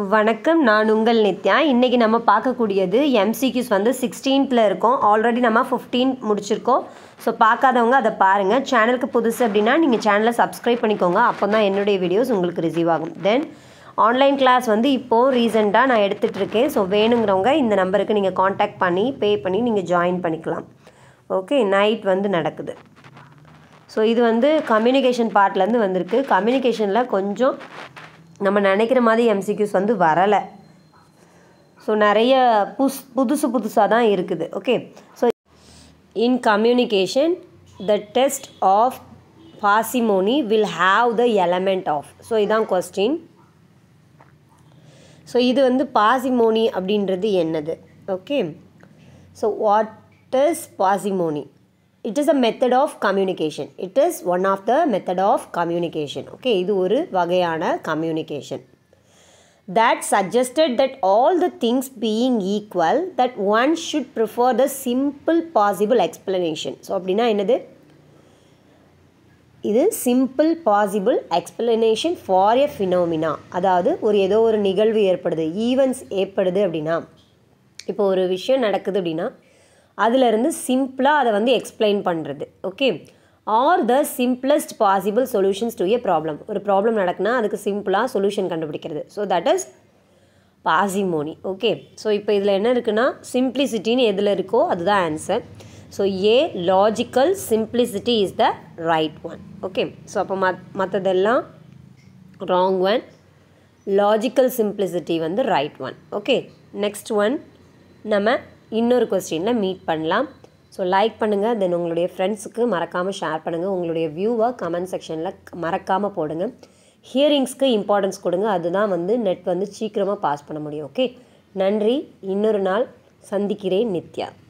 வணக்கம் நான் உங்கள் நித்யா இன்றைக்கி நம்ம பார்க்கக்கூடியது எம்சிக்யூஸ் வந்து சிக்ஸ்டீன்த்தில் இருக்கோம் ஆல்ரெடி நம்ம ஃபிஃப்டீன் முடிச்சிருக்கோம் ஸோ பார்க்காதவங்க அதை பாருங்கள் சேனலுக்கு புதுசு அப்படின்னா நீங்கள் சேனலை சப்ஸ்கிரைப் பண்ணிக்கோங்க அப்போ தான் என்னுடைய வீடியோஸ் உங்களுக்கு ரிசீவ் ஆகும் தென் ஆன்லைன் கிளாஸ் வந்து இப்போது ரீசெண்டாக நான் எடுத்துகிட்டு இருக்கேன் ஸோ வேணுங்கிறவங்க இந்த நம்பருக்கு நீங்கள் காண்டாக்ட் பண்ணி பே பண்ணி நீங்கள் ஜாயின் பண்ணிக்கலாம் ஓகே நைட் வந்து நடக்குது ஸோ இது வந்து கம்யூனிகேஷன் பார்ட்லேருந்து வந்திருக்கு கம்யூனிகேஷனில் கொஞ்சம் நம்ம நினைக்கிற மாதிரி எம்சிக்யூஸ் வந்து வரலை ஸோ நிறைய புஸ் புதுசு புதுசாக தான் இருக்குது okay so in communication the test of parsimony will have the element of so இதான் கொஸ்டின் ஸோ இது வந்து parsimony அப்படின்றது என்னது okay so what is parsimony it is a method of communication it is one of the method of communication okay இது ஒரு வகையான communication that suggested that all the things being equal that one should prefer the simple possible explanation so அப்படின்னா என்னது இது simple possible explanation for a phenomena அதாவது ஒரு ஏதோ ஒரு நிகழ்வு ஏற்படுது ஈவெண்ட்ஸ் ஏற்படுது அப்படின்னா இப்போ ஒரு விஷயம் நடக்குது அப்படின்னா அதிலிருந்து சிம்பிளாக அதை வந்து எக்ஸ்பிளைன் பண்ணுறது okay or the simplest possible solutions to a problem ஒரு ப்ராப்ளம் நடக்குன்னா அதுக்கு சிம்பிளாக சொல்யூஷன் கண்டுபிடிக்கிறது so that is parsimony okay so இப்போ இதில் என்ன இருக்குன்னா சிம்ப்ளிசிட்டின்னு எதில் இருக்கோ அதுதான் answer so a logical simplicity is the right one okay so அப்போ மத் மற்றதெல்லாம் ராங் ஒன் லாஜிக்கல் சிம்ப்ளிசிட்டி வந்து right one okay next one நம்ம இன்னொரு கொஸ்டினில் மீட் பண்ணலாம் ஸோ லைக் பண்ணுங்கள் தென் உங்களுடைய ஃப்ரெண்ட்ஸுக்கு மறக்காமல் ஷேர் பண்ணுங்கள் உங்களுடைய வியூவை கமெண்ட் செக்ஷனில் மறக்காமல் போடுங்க ஹியரிங்ஸ்க்கு இம்பார்ட்டன்ஸ் கொடுங்க அதுதான் வந்து நெட் வந்து சீக்கிரமாக பாஸ் பண்ண முடியும் ஓகே நன்றி இன்னொரு நாள் சந்திக்கிறேன் நித்யா